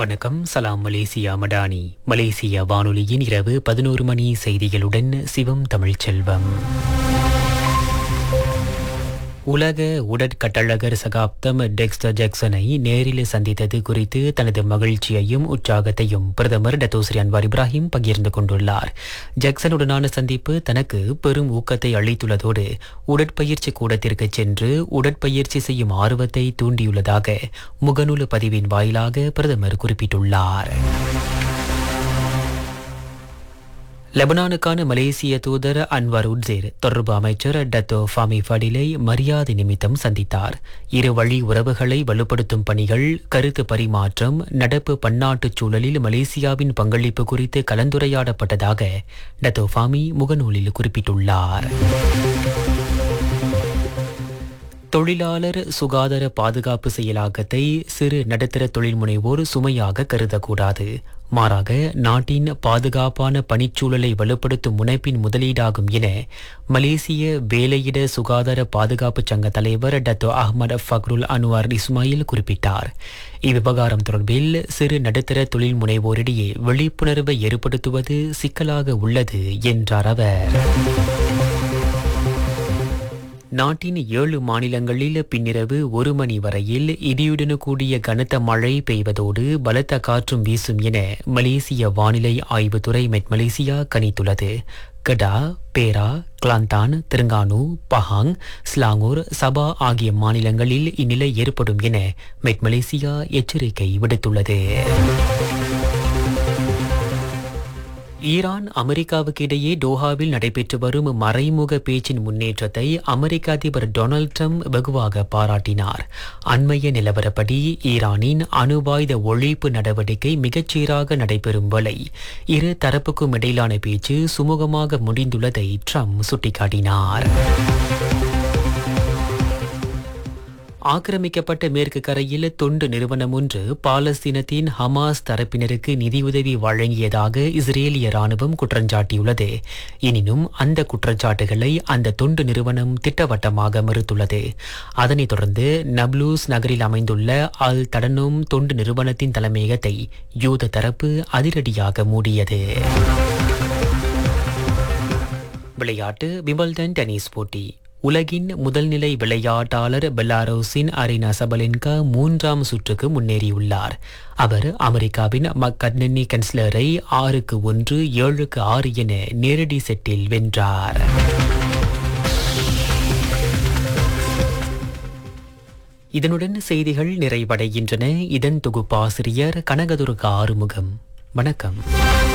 வணக்கம் சலாம் Malaysia Madani Malaysia வானொலியின் இரவு பதினோரு மணி செய்திகளுடன் சிவம் தமிழ்ச்செல்வம் உலக உடற்கட்டழகர் சகாப்தம் டெக்ஸ்டர் ஜாக்சனை நேரில் சந்தித்தது குறித்து தனது மகிழ்ச்சியையும் உற்சாகத்தையும் பிரதமர் டத்தோஸ்ரீ அன்வார் இப்ராஹிம் பகிர்ந்து கொண்டுள்ளார் ஜாக்சனுடனான சந்திப்பு தனக்கு பெரும் ஊக்கத்தை அளித்துள்ளதோடு உடற்பயிற்சி கூடத்திற்கு சென்று உடற்பயிற்சி செய்யும் ஆர்வத்தை தூண்டியுள்ளதாக முகநூல் பதிவின் வாயிலாக பிரதமர் குறிப்பிட்டுள்ளார் லெபனானுக்கான மலேசிய தூதர் அன்வர் உட்சேர் தொடர்பு அமைச்சர் டத்தோ ஃபாமி ஃபடிலை மரியாதை நிமித்தம் சந்தித்தார் இரு வழி உறவுகளை வலுப்படுத்தும் பணிகள் கருத்து பரிமாற்றம் நடப்பு பன்னாட்டுச் சூழலில் மலேசியாவின் பங்களிப்பு குறித்து கலந்துரையாடப்பட்டதாக டத்தோ ஃபாமி முகநூலில் குறிப்பிட்டுள்ளார் தொழிலாளர் சுகாதார பாதுகாப்பு செயலாக்கத்தை சிறு நடுத்தர தொழில் முனைவோர் சுமையாக கருதக்கூடாது மாறாக நாட்டின் பாதுகாப்பான பணிச்சூழலை வலுப்படுத்தும் முனைப்பின் முதலீடாகும் என மலேசிய வேலையிட சுகாதார பாதுகாப்பு சங்க தலைவர் Dato Ahmad Fakhrul Anwar Ismail குறிப்பிட்டார் இவ்விவகாரம் தொடர்பில் சிறு நடுத்தர தொழில் முனைவோரிடையே விழிப்புணர்வை ஏற்படுத்துவது சிக்கலாக உள்ளது என்றார் அவர் நாட்டின் ஏழு மாநிலங்களில் பின்னிரவு ஒரு மணி வரையில் இடியுடன் கூடிய கனத்த மழை பெய்வதோடு பலத்த காற்றும் வீசும் என மலேசிய வானிலை ஆய்வுத்துறை மெட் மலேசியா கணித்துள்ளது Kedah Perak Kelantan Terengganu Pahang Selangor Sabah ஆகிய மாநிலங்களில் இந்நிலை ஏற்படும் என மெட் மலேசியா எச்சரிக்கை விடுத்துள்ளது ஈரான் அமெரிக்காவுக்கு இடையே டோஹாவில் நடைபெற்று வரும் மறைமுக பேச்சின் முன்னேற்றத்தை அமெரிக்க அதிபர் டொனால்ட் ட்ரம்ப் வெகுவாக பாராட்டினார் அண்மைய நிலவரப்படி ஈரானின் அணுவாயுத ஒழிப்பு நடவடிக்கை மிகச்சீராக நடைபெறும் வரை இரு தரப்புக்கும் இடையிலான பேச்சு சுமூகமாக முடிந்துள்ளதை ட்ரம்ப் சுட்டிக்காட்டினார் ஆக்கிரமிக்கப்பட்ட மேற்கு கரையில் தொண்டு நிறுவனம் ஒன்று பாலஸ்தீனத்தின் ஹமாஸ் தரப்பினருக்கு நிதியுதவி வழங்கியதாக இஸ்ரேலிய ராணுவம் குற்றஞ்சாட்டியுள்ளது எனினும் அந்த குற்றச்சாட்டுகளை அந்த தொண்டு நிறுவனம் திட்டவட்டமாக மறுத்துள்ளது அதனைத் தொடர்ந்து நப்லூஸ் நகரில் அமைந்துள்ள அல் தடனும் தொண்டு நிறுவனத்தின் தலைமையகத்தை யூத தரப்பு அதிரடியாக மூடியது விளையாட்டு விம்பிள்டன் டென்னிஸ் போட்டி உலகின் முதல்நிலை விளையாட்டாளர் பெலாரோஸின் அரினா சபலின்கா மூன்றாம் சுற்றுக்கு முன்னேறியுள்ளார் அவர் அமெரிக்காவின் மக்கட்னி கன்ஸ்லரை ஆறுக்கு ஒன்று ஏழுக்கு ஆறு என நேரடி செட்டில் வென்றார் இதனுடன் செய்திகள் நிறைவடைகின்றன இதன் தொகுப்பாசிரியர் கனகதுர்கா ஆறுமுகம் வணக்கம்